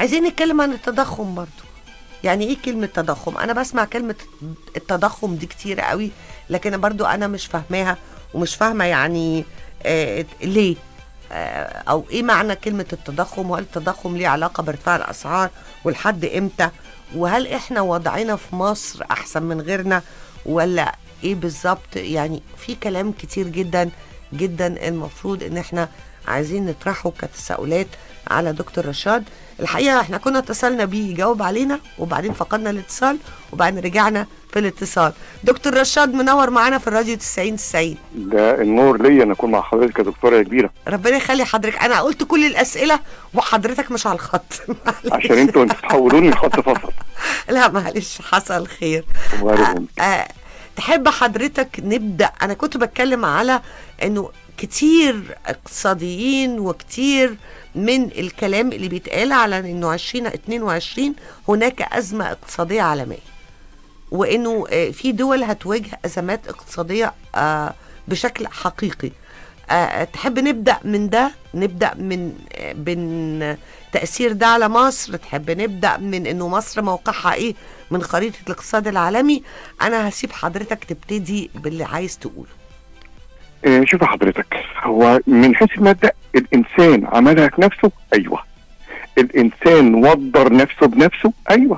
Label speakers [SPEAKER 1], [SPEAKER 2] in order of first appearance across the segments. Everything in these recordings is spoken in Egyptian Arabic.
[SPEAKER 1] عايزين نتكلم عن التضخم برضو يعني ايه كلمة تضخم انا بسمع كلمة التضخم دي كتير قوي لكن برضو انا مش فاهماها ومش فاهمة يعني آه ليه آه او ايه معنى كلمة التضخم وهل التضخم ليه علاقة بارتفاع الاسعار ولحد امتى وهل احنا وضعنا في مصر احسن من غيرنا ولا ايه بالظبط يعني في كلام كتير جدا جدا المفروض ان احنا عايزين نطرحه كتساؤلات على دكتور رشاد الحقيقه احنا كنا اتصلنا بيه يجاوب علينا وبعدين فقدنا الاتصال وبعدين رجعنا في الاتصال دكتور رشاد منور معانا في الراديو 90 90
[SPEAKER 2] ده النور ليا ان اكون مع حضرتك يا دكتوره يا كبيره
[SPEAKER 1] ربنا يخلي حضرتك انا قلت كل الاسئله وحضرتك مش على الخط
[SPEAKER 2] عشان انتوا انتوا تحولوني لخط فصل
[SPEAKER 1] لا معلش حصل خير
[SPEAKER 2] وارد
[SPEAKER 1] آه آه تحب حضرتك نبدا انا كنت بتكلم على انه كتير اقتصاديين وكتير من الكلام اللي بيتقال على انه 2022 هناك ازمه اقتصاديه عالميه وانه آه، في دول هتواجه ازمات اقتصاديه آه، بشكل حقيقي آه، تحب نبدا من ده نبدا من آه، من تاثير ده على مصر تحب نبدا من انه مصر موقعها ايه من خريطه الاقتصاد العالمي انا هسيب حضرتك تبتدي باللي عايز تقوله
[SPEAKER 2] آه، شوف حضرتك هو من حيث المبدا الانسان عملها في نفسه ايوه الانسان وضر نفسه بنفسه ايوه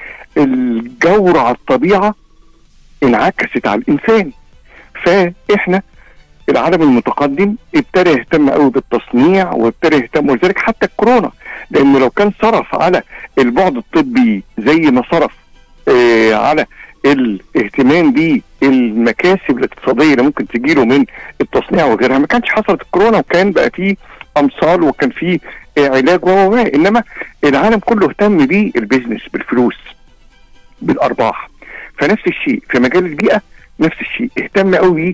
[SPEAKER 2] الجور على الطبيعه انعكست على الانسان فاحنا العالم المتقدم ابتدى يهتم قوي بالتصنيع وابتدى يهتم ولذلك حتى الكورونا لانه لو كان صرف على البعد الطبي زي ما صرف آه على الاهتمام بالمكاسب الاقتصاديه اللي ممكن تجيله من التصنيع وغيرها ما كانش حصلت الكورونا وكان بقى فيه امصال وكان فيه آه، علاج و و- و. انما العالم كله اهتم بالبيزنس بالفلوس بالارباح فنفس الشيء في مجال البيئه نفس الشيء اهتم قوي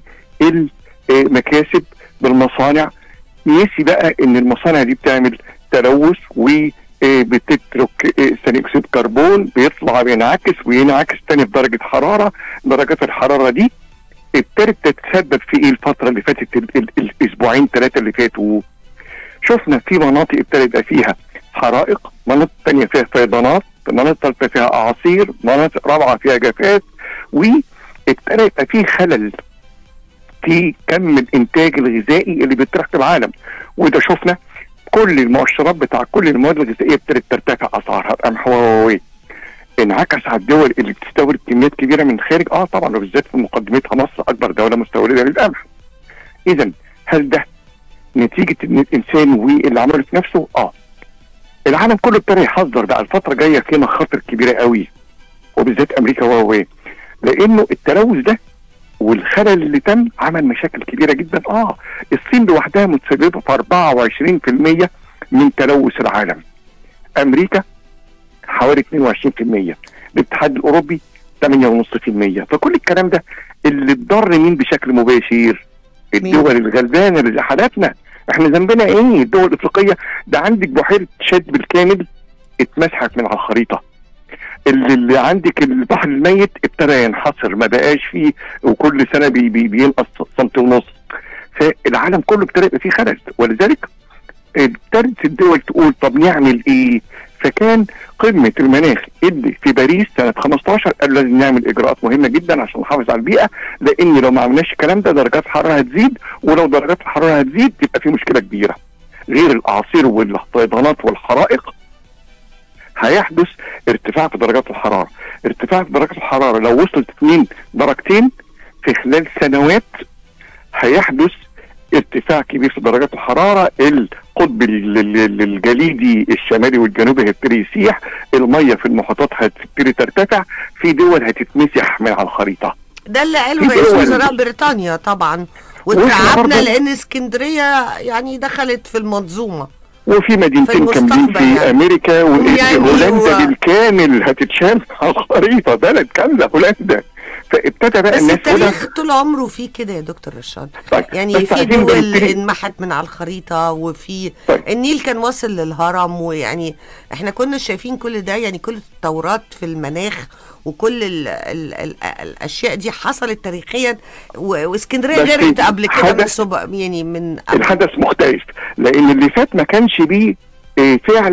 [SPEAKER 2] بالمكاسب بالمصانع نسي بقى ان المصانع دي بتعمل تلوث و آه، بتترك آه، ثاني اكسيد كربون بيطلع بينعكس وينعكس تاني في درجه حراره درجات الحراره دي ابتدت تتسبب في ايه الفتره اللي فاتت ال- ال- الاسبوعين ثلاثه اللي فاتوا شفنا في مناطق ابتدى يبقى فيها حرائق مناطق تانية فيها فيضانات مناطق ثالثه فيها اعاصير مناطق رابعه فيها جفاف وابتدى يبقى في خلل في كم الانتاج الغذائي اللي بيطرح في العالم وده شفنا كل المؤشرات بتاع كل المواد الغذائيه ابتدت ترتفع اسعارها القمح و انعكس على الدول اللي بتستورد كميات كبيره من الخارج اه طبعا وبالذات في مقدمتها مصر اكبر دوله مستورده للقمح اذا هل ده نتيجه ان الانسان واللي عمله في نفسه اه العالم كله ابتدى يحذر بقى الفتره جايه في مخاطر كبيره قوي وبالذات امريكا و و لانه التلوث ده والخلل اللي تم عمل مشاكل كبيره جدا اه الصين لوحدها متسببه في 24% من تلوث العالم امريكا حوالي 22% الاتحاد الاوروبي 8.5% فكل الكلام ده اللي اتضر مين بشكل مباشر الدول الغلبانه اللي زي حالاتنا احنا ذنبنا ايه الدول الافريقيه ده عندك بحيره شاد بالكامل اتمسحت من على الخريطه اللي, اللي عندك البحر الميت ابتدى ينحصر ما بقاش فيه وكل سنه بي بي بينقص سنتي ونص فالعالم كله ابتدى يبقى فيه خلل ولذلك ابتدت الدول تقول طب نعمل ايه فكان قمه المناخ اللي في باريس سنه 15 قالوا لازم نعمل اجراءات مهمه جدا عشان نحافظ على البيئه لان لو ما عملناش الكلام ده درجات الحراره هتزيد ولو درجات الحراره هتزيد تبقى في مشكله كبيره غير الاعاصير والفيضانات والحرائق هيحدث ارتفاع في درجات الحراره ارتفاع في درجات الحراره لو وصلت 2 درجتين في خلال سنوات هيحدث ارتفاع كبير في درجات الحراره القطب ال- ال- الجليدي الشمالي والجنوبي هيبتدي يسيح الميه في المحيطات هتبتدي ترتفع في دول هتتمسح من على الخريطه
[SPEAKER 1] ده اللي قاله
[SPEAKER 2] في
[SPEAKER 1] رئيس
[SPEAKER 2] دول-
[SPEAKER 1] وزراء بريطانيا طبعا
[SPEAKER 2] وإحنا
[SPEAKER 1] وتعبنا
[SPEAKER 2] برضه-
[SPEAKER 1] لان اسكندريه يعني دخلت في المنظومه
[SPEAKER 2] وفي
[SPEAKER 1] في
[SPEAKER 2] مدينتين كاملين
[SPEAKER 1] المستقبل
[SPEAKER 2] في
[SPEAKER 1] يعني.
[SPEAKER 2] امريكا
[SPEAKER 1] يعني
[SPEAKER 2] وهولندا
[SPEAKER 1] هو-
[SPEAKER 2] بالكامل هتتشال على الخريطه بلد كامله هولندا فابتدى بقى
[SPEAKER 1] بس
[SPEAKER 2] الناس تقول
[SPEAKER 1] التاريخ طول عمره فيه كده يا دكتور رشاد
[SPEAKER 2] طيب،
[SPEAKER 1] يعني
[SPEAKER 2] بس
[SPEAKER 1] في
[SPEAKER 2] عايزين
[SPEAKER 1] دول
[SPEAKER 2] نبتدي-
[SPEAKER 1] انمحت من على الخريطه وفي
[SPEAKER 2] طيب.
[SPEAKER 1] النيل كان واصل للهرم ويعني احنا كنا شايفين كل ده يعني كل التورات في المناخ وكل ال ال ال الاشياء دي حصلت تاريخيا و- واسكندريه
[SPEAKER 2] بس
[SPEAKER 1] غيرت قبل كده من
[SPEAKER 2] حدث-
[SPEAKER 1] سبق يعني من قبل.
[SPEAKER 2] الحدث مختلف لان اللي فات ما كانش بيه آه، فعل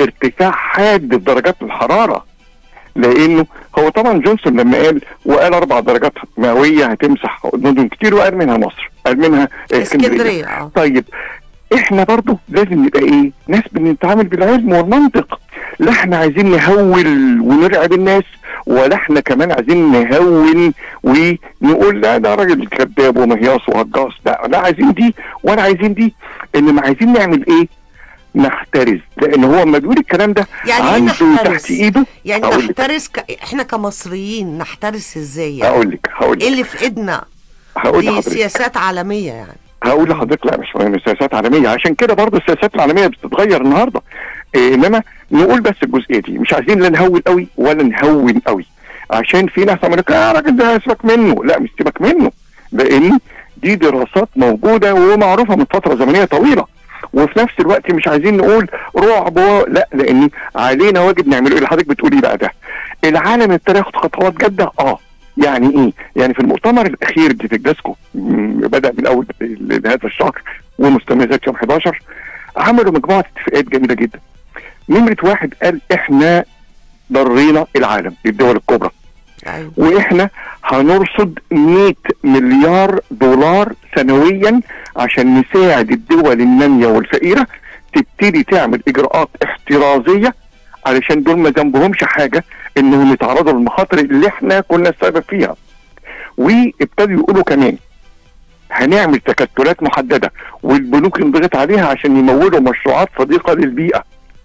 [SPEAKER 2] ارتفاع حاد في درجات الحراره لانه هو طبعا جونسون لما قال وقال اربع درجات مئويه هتمسح مدن كتير وقال منها مصر قال منها
[SPEAKER 1] اسكندريه اه
[SPEAKER 2] طيب احنا برضو لازم نبقى ايه ناس بنتعامل بالعلم والمنطق لا احنا عايزين نهول ونرعب الناس ولا احنا كمان عايزين نهون ونقول لا ده راجل كذاب ومهياص وهجاص لا لا عايزين دي ولا عايزين دي انما عايزين نعمل ايه نحترز لان هو لما بيقول الكلام ده
[SPEAKER 1] يعني ايه
[SPEAKER 2] عنده
[SPEAKER 1] نحترز؟
[SPEAKER 2] تحت ايده
[SPEAKER 1] يعني
[SPEAKER 2] هقول لك
[SPEAKER 1] نحترس ك... احنا كمصريين نحترس ازاي يعني
[SPEAKER 2] هقول لك هقول
[SPEAKER 1] ايه
[SPEAKER 2] لك
[SPEAKER 1] اللي في ايدنا
[SPEAKER 2] هقول
[SPEAKER 1] دي
[SPEAKER 2] لحضرتك
[SPEAKER 1] سياسات عالميه يعني
[SPEAKER 2] هقول لحضرتك لا مش مهم سياسات عالميه عشان كده برضه السياسات العالميه بتتغير النهارده إيه انما نقول بس الجزئيه دي مش عايزين لا نهول قوي ولا نهون قوي عشان في ناس عملوا لك يا راجل ده سيبك منه لا مش سيبك منه لان دي دراسات موجوده ومعروفه من فتره زمنيه طويله وفي نفس الوقت مش عايزين نقول رعب و- لا لان علينا واجب نعمله ايه اللي حضرتك بتقولي بقى ده العالم ابتدى ياخد خطوات جاده اه يعني ايه؟ يعني في المؤتمر الاخير اللي في جلاسكو م، بدا من اول ل- لهذا الشهر ومستمر لغايه يوم 11 عملوا مجموعه اتفاقات جميله جدا. نمره واحد قال احنا ضرينا العالم الدول الكبرى
[SPEAKER 1] ايوه
[SPEAKER 2] واحنا هنرصد 100 مليار دولار سنويا عشان نساعد الدول الناميه والفقيره تبتدي تعمل اجراءات احترازيه علشان دول ما ذنبهمش حاجه انهم يتعرضوا للمخاطر اللي احنا كنا السبب فيها. وابتدوا يقولوا كمان هنعمل تكتلات محدده والبنوك انضغط عليها عشان يمولوا مشروعات صديقه للبيئه.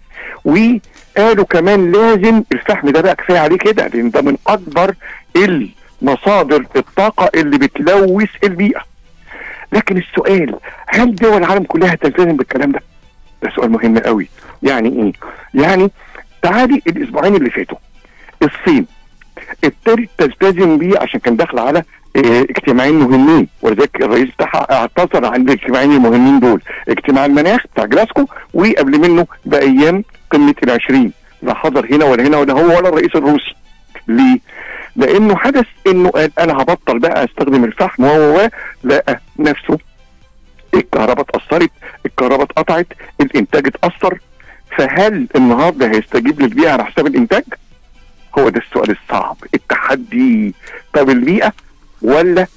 [SPEAKER 2] وقالوا كمان لازم الفحم ده بقى كفايه عليه كده لان ده من اكبر المصادر الطاقه اللي بتلوث البيئه. لكن السؤال هل دول العالم كلها تلتزم بالكلام ده؟ ده سؤال مهم قوي. يعني ايه؟ يعني تعالي الاسبوعين اللي فاتوا الصين ابتدت تلتزم بيه عشان كان داخل على اه، اجتماعين مهمين ولذلك الرئيس بتاعها اعتذر عن الاجتماعين المهمين دول اجتماع المناخ بتاع جلاسكو وقبل منه بايام قمه العشرين لا حضر هنا ولا هنا ولا هو ولا الرئيس الروسي ليه؟ لانه حدث انه قال انا هبطل بقى استخدم الفحم و و و لقى نفسه الكهرباء اتاثرت الكهرباء اتقطعت الانتاج اتاثر فهل النهارده هيستجيب للبيئه على حساب الانتاج؟ هو ده السؤال الصعب التحدي طب البيئه ولا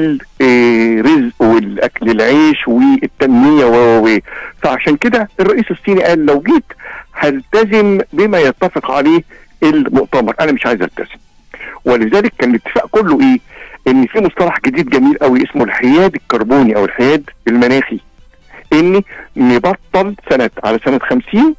[SPEAKER 2] الرزق والاكل العيش والتنميه و و و فعشان كده الرئيس الصيني قال لو جيت هلتزم بما يتفق عليه المؤتمر انا مش عايز التزم ولذلك كان الاتفاق كله ايه ان في مصطلح جديد جميل قوي اسمه الحياد الكربوني او الحياد المناخي ان نبطل سنه على سنه 50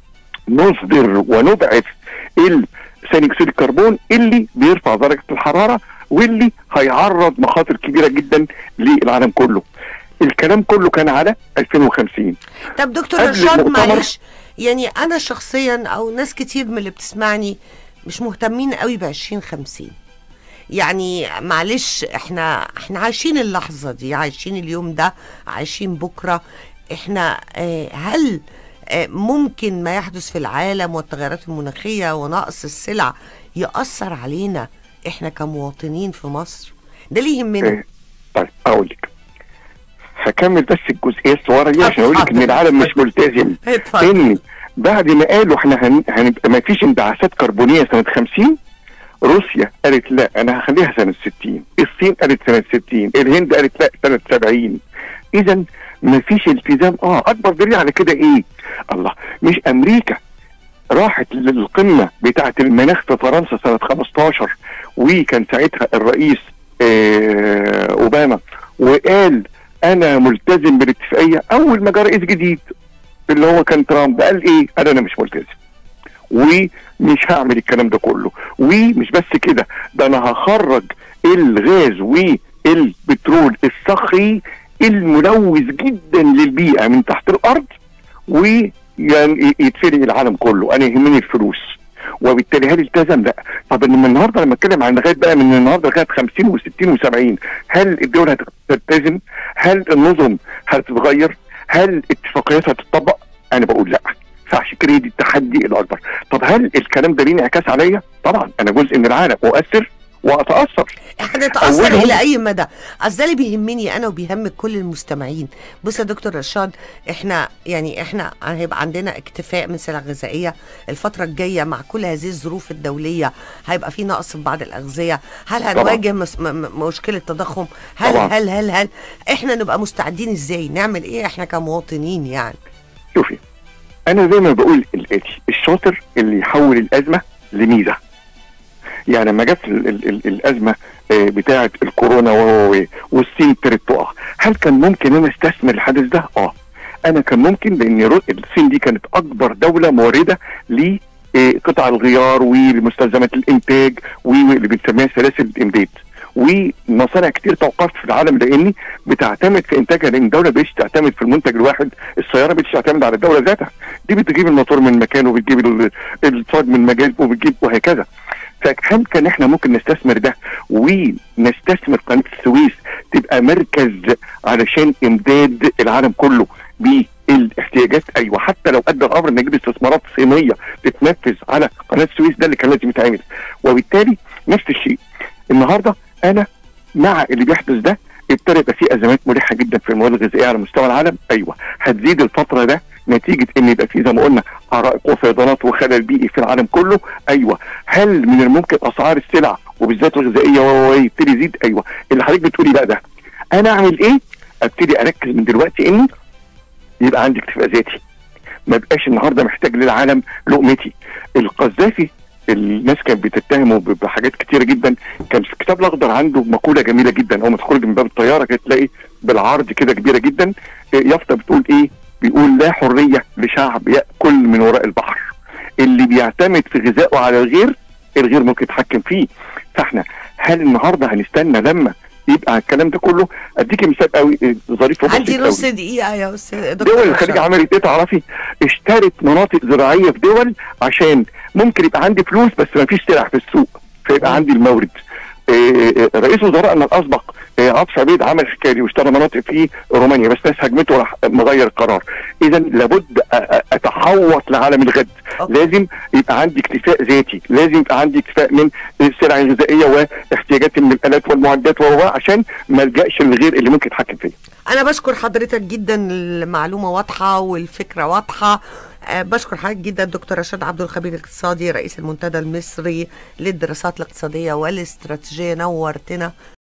[SPEAKER 2] نصدر ونبعث ثاني اكسيد الكربون اللي بيرفع درجه الحراره واللي هيعرض مخاطر كبيره جدا للعالم كله. الكلام كله كان على 2050
[SPEAKER 1] طب دكتور
[SPEAKER 2] قبل
[SPEAKER 1] رشاد
[SPEAKER 2] المؤتمر-
[SPEAKER 1] معلش يعني انا شخصيا او ناس كتير من اللي بتسمعني مش مهتمين قوي ب 2050 يعني معلش احنا احنا عايشين اللحظه دي عايشين اليوم ده عايشين بكره احنا اه هل اه ممكن ما يحدث في العالم والتغيرات المناخيه ونقص السلع ياثر علينا احنا كمواطنين في مصر ده اللي يهمنا
[SPEAKER 2] إيه، طيب اقول لك هكمل بس الجزئيه الصغيره دي عشان اقول لك ان
[SPEAKER 1] اتفضل.
[SPEAKER 2] العالم مش ملتزم
[SPEAKER 1] اتفضل
[SPEAKER 2] ان بعد ما قالوا احنا هن... هنبقى ما فيش انبعاثات كربونيه سنه 50 روسيا قالت لا انا هخليها سنه 60 الصين قالت سنه 60 الهند قالت لا سنه 70 اذا ما فيش التزام اه اكبر دليل على كده ايه الله مش امريكا راحت للقمه بتاعه المناخ في فرنسا سنه 15 وكان ساعتها الرئيس آه اوباما وقال انا ملتزم بالاتفاقيه اول ما جاء رئيس جديد اللي هو كان ترامب قال ايه؟ قال انا مش ملتزم ومش هعمل الكلام ده كله ومش بس كده ده انا هخرج الغاز والبترول الصخري الملوث جدا للبيئه من تحت الارض ويتفرق العالم كله انا يهمني الفلوس وبالتالي هل التزم؟ لا طب من النهارده لما اتكلم عن لغايه بقى من النهارده لغايه 50 و60 و70 هل الدول هتلتزم؟ هل النظم هتتغير؟ هل اتفاقيات هتطبق؟ انا بقول لا فعشان كده دي التحدي الاكبر طب هل الكلام ده ليه انعكاس عليا؟ طبعا انا جزء من العالم مؤثر واتاثر
[SPEAKER 1] هنتاثر
[SPEAKER 2] أولهم-
[SPEAKER 1] الى اي مدى اصل ده اللي بيهمني انا وبيهم كل المستمعين بص يا دكتور رشاد احنا يعني احنا هيبقى عندنا اكتفاء من سلع غذائيه الفتره الجايه مع كل هذه الظروف الدوليه هيبقى في نقص في بعض الاغذيه هل هنواجه مس- م- م- مشكله تضخم هل
[SPEAKER 2] طبعاً.
[SPEAKER 1] هل هل هل احنا نبقى مستعدين ازاي نعمل ايه احنا كمواطنين يعني
[SPEAKER 2] شوفي انا زي ما بقول الاتي الشاطر اللي يحول الازمه لميزه يعني لما جت ال- ال- ال- الازمه آه، بتاعه الكورونا و- و- والصين ابتدت تقع هل كان ممكن انا استثمر الحدث ده؟ اه انا كان ممكن لان رو- الصين دي كانت اكبر دوله مورده ل آه، قطع الغيار ولمستلزمات الانتاج واللي بنسميها سلاسل الامداد ومصانع كتير توقفت في العالم لان بتعتمد في انتاجها لان الدوله بقتش تعتمد في المنتج الواحد السياره بقتش تعتمد على الدوله ذاتها دي بتجيب الموتور من مكانه وبتجيب ال- الصاج من مجال وبتجيب وهكذا فهل كان احنا ممكن نستثمر ده ونستثمر قناه السويس تبقى مركز علشان امداد العالم كله بالاحتياجات ايوه حتى لو ادى الامر ان نجيب استثمارات صينيه تتنفذ على قناه السويس ده اللي كان لازم يتعمل وبالتالي نفس الشيء النهارده انا مع اللي بيحدث ده ابتدى يبقى في ازمات ملحه جدا في المواد الغذائيه على مستوى العالم ايوه هتزيد الفتره ده نتيجه ان يبقى في زي ما قلنا حرائق وفيضانات وخلل بيئي في العالم كله ايوه هل من الممكن اسعار السلع وبالذات الغذائيه و- و- يبتدي يزيد ايوه اللي حضرتك بتقولي بقى ده انا اعمل ايه ابتدي اركز من دلوقتي اني يبقى عندي اكتفاء ذاتي ما بقاش النهارده محتاج للعالم لقمتي القذافي الناس كانت بتتهمه ب- بحاجات كتيره جدا كان في الكتاب الاخضر عنده مقوله جميله جدا اول ما تخرج من باب الطياره كده تلاقي بالعرض كده كبيره جدا إيه، يافطه بتقول ايه بيقول لا حريه لشعب ياكل من وراء البحر اللي بيعتمد في غذائه على الغير الغير ممكن يتحكم فيه فاحنا هل النهارده هنستنى لما يبقى الكلام ده كله اديكي مثال قوي إيه، ظريف وبسيط
[SPEAKER 1] عندي
[SPEAKER 2] قوي.
[SPEAKER 1] نص دقيقه يا استاذ دكتور
[SPEAKER 2] دول الخليج
[SPEAKER 1] رشاد.
[SPEAKER 2] عملت ايه تعرفي اشترت مناطق زراعيه في دول عشان ممكن يبقى عندي فلوس بس ما فيش سلع في السوق فيبقى عندي المورد إيه، إيه، رئيس وزرائنا الاسبق إيه، عاطف عبيد عمل الحكايه دي واشترى مناطق في رومانيا بس ناس هجمته وراح مغير القرار اذا لابد أ- أ- اتحوط لعالم الغد
[SPEAKER 1] أوكي.
[SPEAKER 2] لازم يبقى عندي اكتفاء ذاتي لازم يبقى عندي اكتفاء من السلع الغذائيه واحتياجاتي من الالات والمعدات و عشان ما الجاش للغير اللي ممكن يتحكم فيا
[SPEAKER 1] انا بشكر حضرتك جدا المعلومه واضحه والفكره واضحه أه بشكر حضرتك جدا دكتور رشاد عبد الخبير الاقتصادي رئيس المنتدى المصري للدراسات الاقتصاديه والاستراتيجيه نورتنا